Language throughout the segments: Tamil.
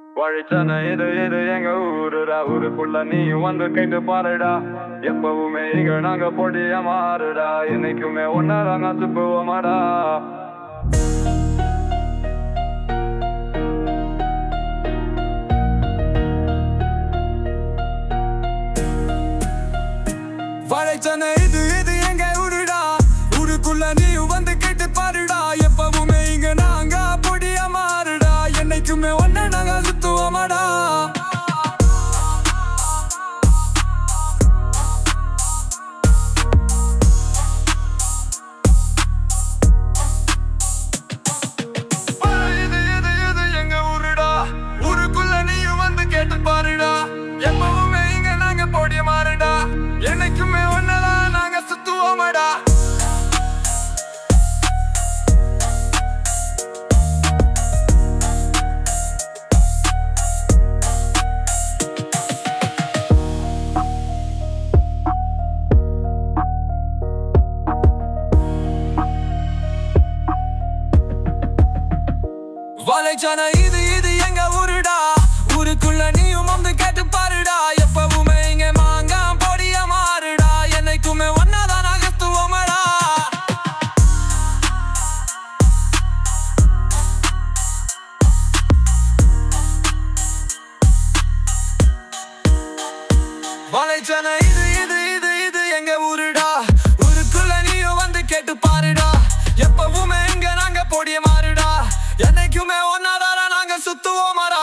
வழிச்சன இது இது எங்க ஊருடா ஊருக்குள்ள நீயும் வந்து கேட்டு பாருடா எப்பவுமே இங்க நாங்க பொடிய மாறுடா என்னைக்குமே ஒன்னாராங்க சுப்புவோமாடா வளைச்சன இது இது எங்க ஊருடா ஊருக்குள்ள நீயும் வந்து கேட்டு பாருடா எப்பவுமே இங்க நாங்க பொடிய மாறுடா என்னைக்குமே ஒன்ன நாங்க சுத்துவோமாடா இது இது இது எங்க ஊருடா ஊருக்குள்ள நீயும் வந்து கேட்டு பாருடா எப்பவுமே இங்க நாங்க பொடிய மாறுடா என்னைக்குமே ஒன்னதான் நாங்க சுத்துவோமாடா வலைச்சான இது இது எங்க ஊருடா ஊருக்குள்ள நீயும் வந்து கேட்டு பாருடா எப்பவுமே இங்க மாங்க பொடிய மாறுடா என்னைக்குமே ஒன்னாதான் நகர்த்துவோமடா வலைச்சான இது இது இது இது எங்க ஊருடா ஊருக்குள்ள நீயும் வந்து கேட்டு பாருடா எப்பவுமே இங்க நாங்க பொடிய மாறுடா என்னைக்குமே ஒன்னாதாரா நாங்க சுத்துவோமாடா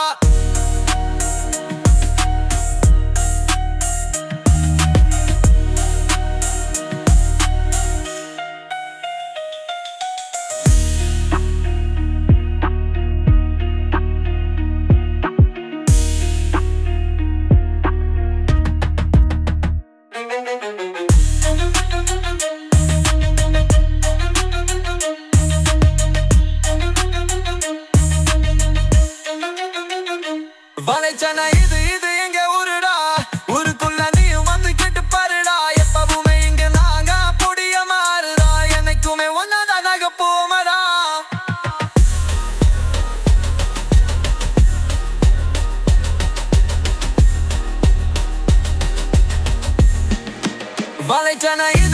வலைச்சன இது இது எங்க ஊருடா ஊருக்குள்ள நீயும் வந்து கேட்டு பாருடா எப்பவுமே இங்க நாங்க பொடிய மாறுடா என்னைக்குமே ஒன்னாதான் நாங்க போமடா வலைச்சன இது